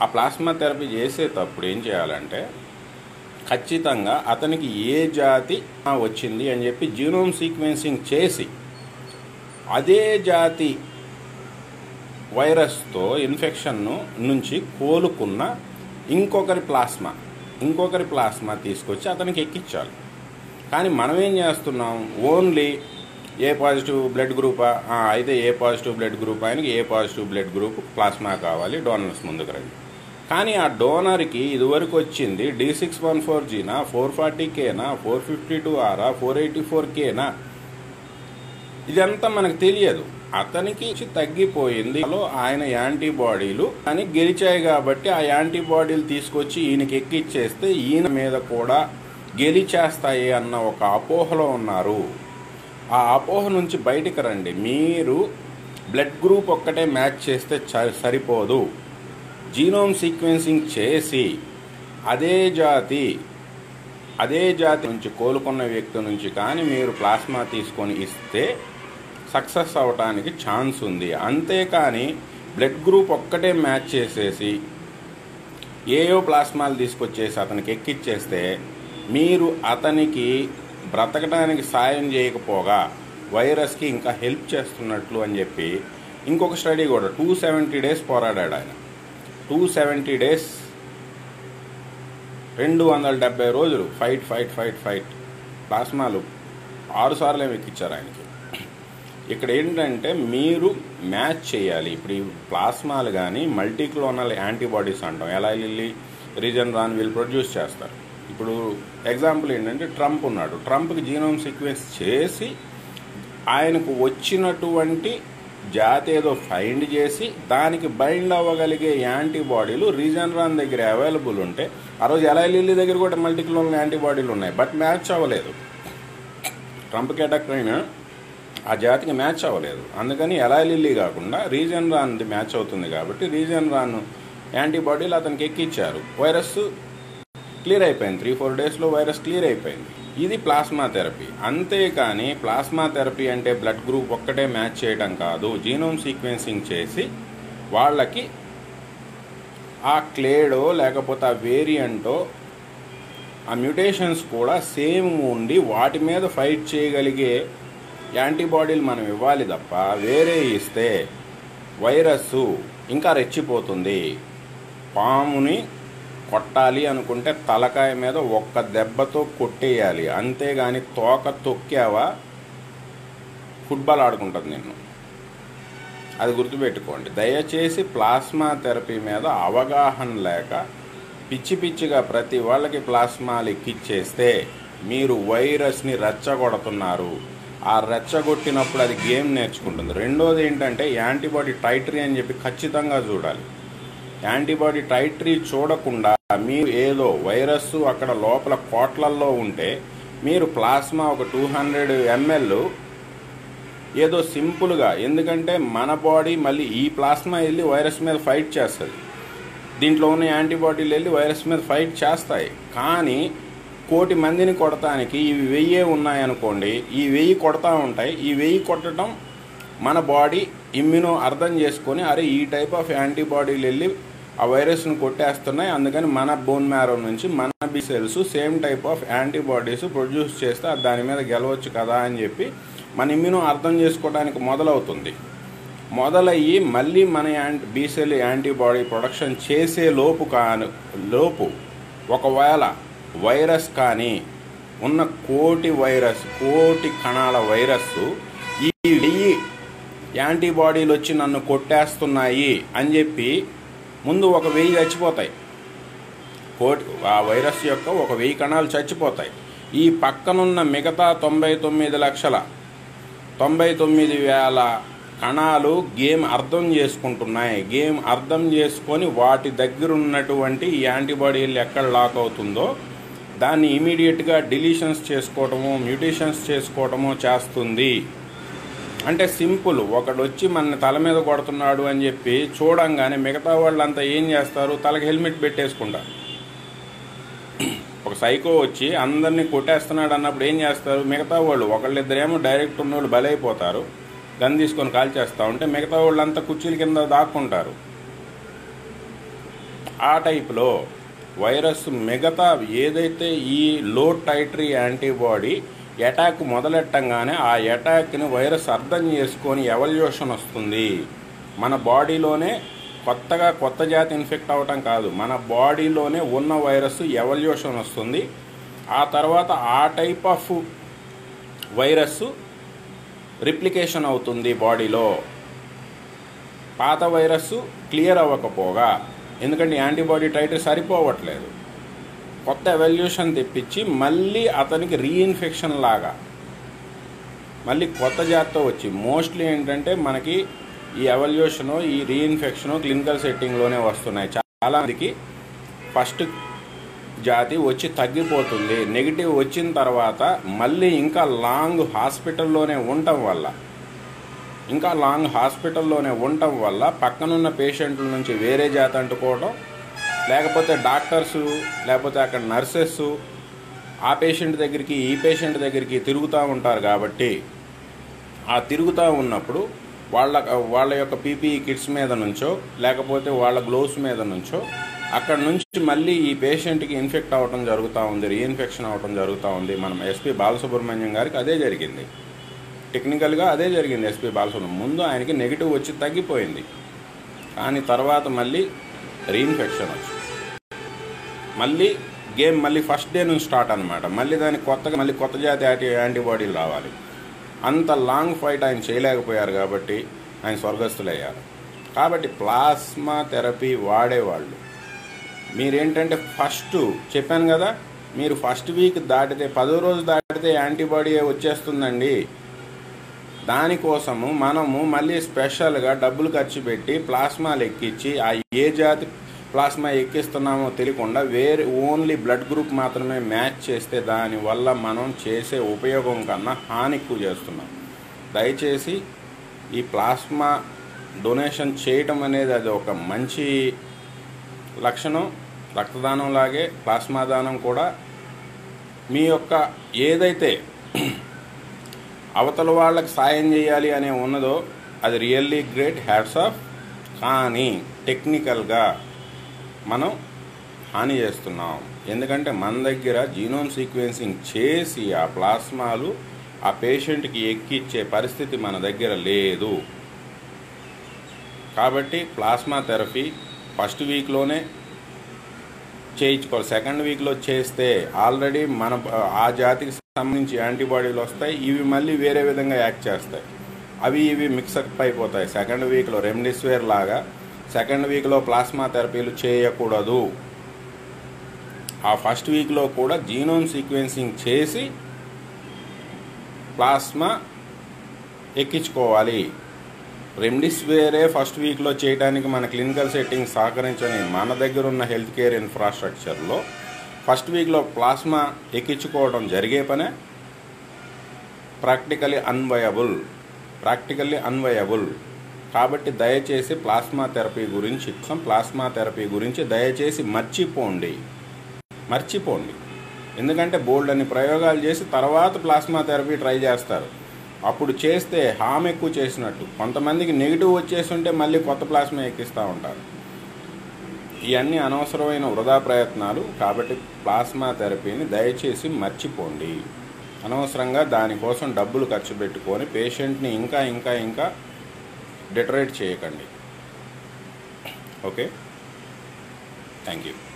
ఆ plasma therapy చేసేటప్పుడు ఏం చేయాలంటే ఖచ్చితంగా అతనికి ఏ జాతి వచ్చింది అని చెప్పి జీనోమ్ సీక్వెన్సింగ్ చేసి అదే జాతి వైరస్తో ఇన్ఫెక్షన్ను నుంచి కోలుకున్న ఇంకొకరి ప్లాస్మా ఇంకొకరి ప్లాస్మా తీసుకొచ్చి అతనికి ఎక్కించాలి కానీ మనం ఏం చేస్తున్నాం ఓన్లీ ఏ పాజిటివ్ బ్లడ్ గ్రూపా ఆ, అయితే ఏ పాజిటివ్ బ్లడ్ గ్రూప్ ఆయనకి A positive blood group plasma కావాలి డోనర్స్ ముందుకు రండి కానీ ఆ డోనర్కి ఇదివరకు వచ్చింది డి సిక్స్ వన్ ఫోర్ జీనా ఫోర్ ఫార్టీ కేనా ఫోర్ ఫిఫ్టీ టూ ఆరా ఫోర్ ఎయిటీ ఫోర్ కేనా ఇదంతా మనకు తెలియదు అతనికి తగ్గిపోయింది లో ఆయన యాంటీబాడీలు అని గెలిచాయి కాబట్టి ఆ యాంటీబాడీలు తీసుకొచ్చి ఈయనకి ఎక్కిచ్చేస్తే ఈయన మీద కూడా గెలిచేస్తాయి అన్న ఒక అపోహలో ఉన్నారు ఆ అపోహ నుంచి బయటికి రండి మీరు బ్లడ్ గ్రూప్ ఒక్కటే మ్యాచ్ చేస్తే చ- సరిపోదు జీనోమ్ సీక్వెన్సింగ్ చేసి అదే జాతి అదే జాతి నుంచి కోలుకున్న వ్యక్తి నుంచి కానీ మీరు ప్లాస్మా తీసుకొని ఇస్తే సక్సెస్ అవడానికి ఛాన్స్ ఉంది అంతేకాని బ్లడ్ గ్రూప్ ఒక్కటే మ్యాచ్ చేసేసి ఏయో ప్లాస్మాలు తీసుకొచ్చేసి అతనికి ఎక్కిచ్చేస్తే మీరు అతనికి బ్రతకడానికి సాయం చేయకపోగా వైరస్కి ఇంకా హెల్ప్ చేస్తున్నట్లు అని చెప్పి ఇంకొక స్టడీ కూడా టూ సెవెంటీ డేస్ పోరాడాడు ఆయన టూ సెవెంటీ డేస్ రెండు వందల డెబ్బై రోజులు ఫైట్ ఫైట్ ఫైట్ ఫైట్ ప్లాస్మాలు ఆరు సార్లు ఏమి ఎక్కిచ్చారు ఆయనకి ఇక్కడ ఏంటంటే మీరు మ్యాచ్ చేయాలి ఇప్పుడు ఈ ప్లాస్మాలు కానీ మల్టీక్లోనల్ యాంటీబాడీస్ అంటాం ఎలా వెళ్ళి రీజన్ రాన్ వీళ్ళు ప్రొడ్యూస్ చేస్తారు ఇప్పుడు ఎగ్జాంపుల్ ఏంటంటే ట్రంప్ ఉన్నాడు ట్రంప్కి జీనోమ్ సీక్వెన్స్ చేసి ఆయనకు వచ్చినటువంటి జాతి ఏదో ఫైండ్ చేసి దానికి బైండ్ అవ్వగలిగే యాంటీబాడీలు రీజన్ రాన్ దగ్గర అవైలబుల్ ఉంటే ఆ రోజు ఎలా లిల్లీ దగ్గర కూడా మల్టీక్లోనల్ యాంటీబాడీలు ఉన్నాయి బట్ మ్యాచ్ అవ్వలేదు ట్రంప్ అటాక్ అయినా ఆ జాతికి మ్యాచ్ అవ్వలేదు అందుకని ఎలా లిల్లీ కాకుండా రీజన్ రాన్ది మ్యాచ్ అవుతుంది కాబట్టి రీజన్ రాన్ యాంటీబాడీలు అతనికి ఎక్కిచ్చారు వైరస్ క్లియర్ అయిపోయింది త్రీ ఫోర్ డేస్లో వైరస్ క్లియర్ అయిపోయింది ఇది ప్లాస్మా థెరపీ అంతేకాని ప్లాస్మా థెరపీ అంటే బ్లడ్ గ్రూప్ ఒక్కటే మ్యాచ్ చేయడం కాదు జీనోమ్ సీక్వెన్సింగ్ చేసి వాళ్ళకి ఆ క్లేడో లేకపోతే ఆ వేరియంటో ఆ మ్యూటేషన్స్ కూడా సేమ్ ఉండి వాటి మీద ఫైట్ చేయగలిగే యాంటీబాడీలు మనం ఇవ్వాలి తప్ప వేరే ఇస్తే వైరస్ ఇంకా రెచ్చిపోతుంది పాముని కొట్టాలి అనుకుంటే తలకాయ మీద ఒక్క దెబ్బతో కొట్టేయాలి అంతేగాని తోక తొక్కావా ఫుట్బాల్ ఆడుకుంటుంది నిన్ను అది గుర్తుపెట్టుకోండి దయచేసి ప్లాస్మా థెరపీ మీద అవగాహన లేక పిచ్చి పిచ్చిగా ప్రతి వాళ్ళకి ప్లాస్మాలు ఎక్కిచ్చేస్తే మీరు వైరస్ని రెచ్చగొడుతున్నారు ఆ రెచ్చగొట్టినప్పుడు అది గేమ్ నేర్చుకుంటుంది రెండోది ఏంటంటే యాంటీబాడీ టైటరీ అని చెప్పి ఖచ్చితంగా చూడాలి యాంటీబాడీ టైటరీ చూడకుండా మీరు ఏదో వైరస్ అక్కడ లోపల కోట్లల్లో ఉంటే మీరు ప్లాస్మా ఒక టూ హండ్రెడ్ ఎంఎల్ ఏదో సింపుల్గా ఎందుకంటే మన బాడీ మళ్ళీ ఈ ప్లాస్మా వెళ్ళి వైరస్ మీద ఫైట్ చేస్తుంది దీంట్లో ఉన్న యాంటీబాడీలు వెళ్ళి వైరస్ మీద ఫైట్ చేస్తాయి కానీ కోటి మందిని కొడటానికి ఇవి వెయ్యే ఉన్నాయనుకోండి ఈ వెయ్యి కొడతా ఉంటాయి ఈ వెయ్యి కొట్టడం మన బాడీ ఇమ్యూనో అర్థం చేసుకొని అరే ఈ టైప్ ఆఫ్ యాంటీబాడీలు వెళ్ళి ఆ వైరస్ను కొట్టేస్తున్నాయి అందుకని మన బోన్ మ్యారో నుంచి మన B cells same type of antibodies produce చేస్తే అది దాని మీద గెలవచ్చు కదా అని చెప్పి మన ఇమ్యూనో అర్థం చేసుకోవడానికి మొదలవుతుంది మొదలయ్యి మళ్ళీ మన యాంటీ బీసెల్ యాంటీబాడీ ప్రొడక్షన్ చేసే లోపు కాను లోపు ఒకవేళ వైరస్ కానీ ఉన్న కోటి వైరస్ కోటి కణాల వైరస్ ఈ వెయ్యి యాంటీబాడీలు వచ్చి నన్ను కొట్టేస్తున్నాయి అని చెప్పి ముందు ఒక వెయ్యి చచ్చిపోతాయి కోటి ఆ వైరస్ యొక్క ఒక వెయ్యి కణాలు చచ్చిపోతాయి ఈ పక్కనున్న మిగతా తొంభై తొమ్మిది లక్షల తొంభై తొమ్మిది వేల కణాలు గేమ్ అర్థం చేసుకుంటున్నాయి గేమ్ అర్థం చేసుకొని వాటి దగ్గర ఉన్నటువంటి ఈ యాంటీబాడీలు ఎక్కడ లాక్ అవుతుందో దాన్ని ఇమీడియట్గా డిలీషన్స్ చేసుకోవటము మ్యూటేషన్స్ చేసుకోవటము చేస్తుంది అంటే సింపుల్ ఒకడు వచ్చి మన తల మీద కొడుతున్నాడు అని చెప్పి చూడంగానే మిగతా వాళ్ళంతా ఏం చేస్తారు తలకి హెల్మెట్ పెట్టేసుకుంటారు ఒక సైకో వచ్చి అందరినీ కొట్టేస్తున్నాడు అన్నప్పుడు ఏం చేస్తారు మిగతా వాళ్ళు ఒకళ్ళిద్దరేమో డైరెక్ట్ ఉన్న వాళ్ళు బలైపోతారు గన్ తీసుకొని కాల్ చేస్తూ ఉంటే మిగతా వాళ్ళంతా కుర్చీల కింద దాక్కుంటారు ఆ టైప్లో వైరస్ మిగతా ఏదైతే ఈ లో టైటరీ యాంటీబాడీ అటాక్ మొదలెట్టంగానే ఆ అటాక్ని వైరస్ అర్థం చేసుకొని ఎవల్యూషన్ వస్తుంది మన బాడీలోనే కొత్తగా కొత్త జాతి ఇన్ఫెక్ట్ అవ్వటం కాదు మన బాడీలోనే ఉన్న వైరస్ ఎవల్యూషన్ వస్తుంది ఆ తర్వాత ఆ టైప్ ఆఫ్ వైరస్ రిప్లికేషన్ అవుతుంది బాడీలో పాత వైరస్ క్లియర్ అవ్వకపోగా ఎందుకంటే యాంటీబాడీ టైటర్ సరిపోవట్లేదు కొత్త ఎవల్యూషన్ తెప్పించి మళ్ళీ అతనికి రీఇన్ఫెక్షన్ లాగా మళ్ళీ కొత్త జాతితో వచ్చి మోస్ట్లీ ఏంటంటే మనకి ఈ ఎవల్యూషను ఈ రీఇన్ఫెక్షను క్లినికల్ సెట్టింగ్లోనే వస్తున్నాయి చాలా మందికి ఫస్ట్ జాతి వచ్చి తగ్గిపోతుంది నెగిటివ్ వచ్చిన తర్వాత మళ్ళీ ఇంకా లాంగ్ హాస్పిటల్లోనే ఉండటం వల్ల ఇంకా లాంగ్ హాస్పిటల్లోనే ఉండటం వల్ల పక్కనున్న పేషెంట్ల నుంచి వేరే జాతి అంటుకోవడం లేకపోతే డాక్టర్స్ లేకపోతే అక్కడ నర్సెస్ ఆ పేషెంట్ దగ్గరికి ఈ పేషెంట్ దగ్గరికి తిరుగుతూ ఉంటారు కాబట్టి ఆ తిరుగుతూ ఉన్నప్పుడు వాళ్ళ వాళ్ళ యొక్క పీపీఈ కిట్స్ మీద నుంచో లేకపోతే వాళ్ళ గ్లోవ్స్ మీద నుంచో అక్కడ నుంచి మళ్ళీ ఈ పేషెంట్కి ఇన్ఫెక్ట్ అవ్వడం జరుగుతూ ఉంది రీఇన్ఫెక్షన్ అవ్వడం జరుగుతూ ఉంది మనం ఎస్పీ బాలసుబ్రహ్మణ్యం గారికి అదే జరిగింది టెక్నికల్గా అదే జరిగింది ఎస్పీ బాలసుబ్రహ్మణ్యం ముందు ఆయనకి నెగిటివ్ వచ్చి తగ్గిపోయింది కానీ తర్వాత మళ్ళీ రీఇన్ఫెక్షన్ వచ్చి మళ్ళీ గేమ్ మళ్ళీ ఫస్ట్ డే నుంచి స్టార్ట్ అనమాట మళ్ళీ దానికి కొత్తగా మళ్ళీ కొత్త జాతి యాంటీ యాంటీబాడీలు రావాలి అంత లాంగ్ ఫైట్ ఆయన చేయలేకపోయారు కాబట్టి ఆయన స్వర్గస్థులయ్యారు కాబట్టి ప్లాస్మా థెరపీ వాడేవాళ్ళు మీరేంటంటే ఫస్ట్ చెప్పాను కదా మీరు ఫస్ట్ వీక్ దాటితే పదో రోజు దాటితే యాంటీబాడీ వచ్చేస్తుందండి దానికోసము మనము మళ్ళీ స్పెషల్గా డబ్బులు ఖర్చు పెట్టి ప్లాస్మాలు ఎక్కించి ఆ ఏ జాతి ప్లాస్మా ఎక్కిస్తున్నామో తెలియకుండా వేరే ఓన్లీ బ్లడ్ గ్రూప్ మాత్రమే మ్యాచ్ చేస్తే దానివల్ల మనం చేసే ఉపయోగం కన్నా హాని ఎక్కువ చేస్తున్నాం దయచేసి ఈ ప్లాస్మా డొనేషన్ చేయటం అనేది అది ఒక మంచి లక్షణం రక్తదానం లాగే ప్లాస్మా దానం కూడా మీ యొక్క ఏదైతే అవతల వాళ్ళకి సాయం చేయాలి అనే ఉన్నదో అది రియల్లీ గ్రేట్ హ్యాట్స్ ఆఫ్ కానీ టెక్నికల్గా మనం హాని చేస్తున్నాం ఎందుకంటే మన దగ్గర జీనోమ్ సీక్వెన్సింగ్ చేసి ఆ ప్లాస్మాలు ఆ పేషెంట్కి ఎక్కిచ్చే పరిస్థితి మన దగ్గర లేదు కాబట్టి ప్లాస్మా థెరపీ ఫస్ట్ వీక్లోనే చేయించుకోవాలి సెకండ్ వీక్లో చేస్తే ఆల్రెడీ మన ఆ జాతికి సంబంధించి యాంటీబాడీలు వస్తాయి ఇవి మళ్ళీ వేరే విధంగా యాక్ట్ చేస్తాయి అవి ఇవి మిక్సప్ అయిపోతాయి సెకండ్ వీక్లో రెమ్డెసివిర్ లాగా సెకండ్ వీక్లో ప్లాస్మా థెరపీలు చేయకూడదు ఆ ఫస్ట్ వీక్లో కూడా జీనోమ్ సీక్వెన్సింగ్ చేసి ప్లాస్మా ఎక్కించుకోవాలి రెమ్డిసివిరే ఫస్ట్ వీక్లో చేయడానికి మన క్లినికల్ సెట్టింగ్ సహకరించని మన దగ్గర ఉన్న హెల్త్ కేర్ ఇన్ఫ్రాస్ట్రక్చర్లో ఫస్ట్ వీక్లో ప్లాస్మా ఎక్కించుకోవడం జరిగే పనే ప్రాక్టికలీ అన్వయబుల్ ప్రాక్టికల్లీ అన్వయబుల్ కాబట్టి దయచేసి ప్లాస్మా థెరపీ గురించి ప్లాస్మా థెరపీ గురించి దయచేసి మర్చిపోండి మర్చిపోండి ఎందుకంటే బోల్డ్ అని ప్రయోగాలు చేసి తర్వాత ప్లాస్మా థెరపీ ట్రై చేస్తారు అప్పుడు చేస్తే హామ్ ఎక్కువ చేసినట్టు కొంతమందికి నెగిటివ్ వచ్చేస్తుంటే మళ్ళీ కొత్త ప్లాస్మా ఎక్కిస్తూ ఉంటారు ఇవన్నీ అనవసరమైన వృధా ప్రయత్నాలు కాబట్టి ప్లాస్మా థెరపీని దయచేసి మర్చిపోండి అనవసరంగా దానికోసం డబ్బులు ఖర్చు పెట్టుకొని పేషెంట్ని ఇంకా ఇంకా ఇంకా డిటరేట్ చేయకండి ఓకే థ్యాంక్ యూ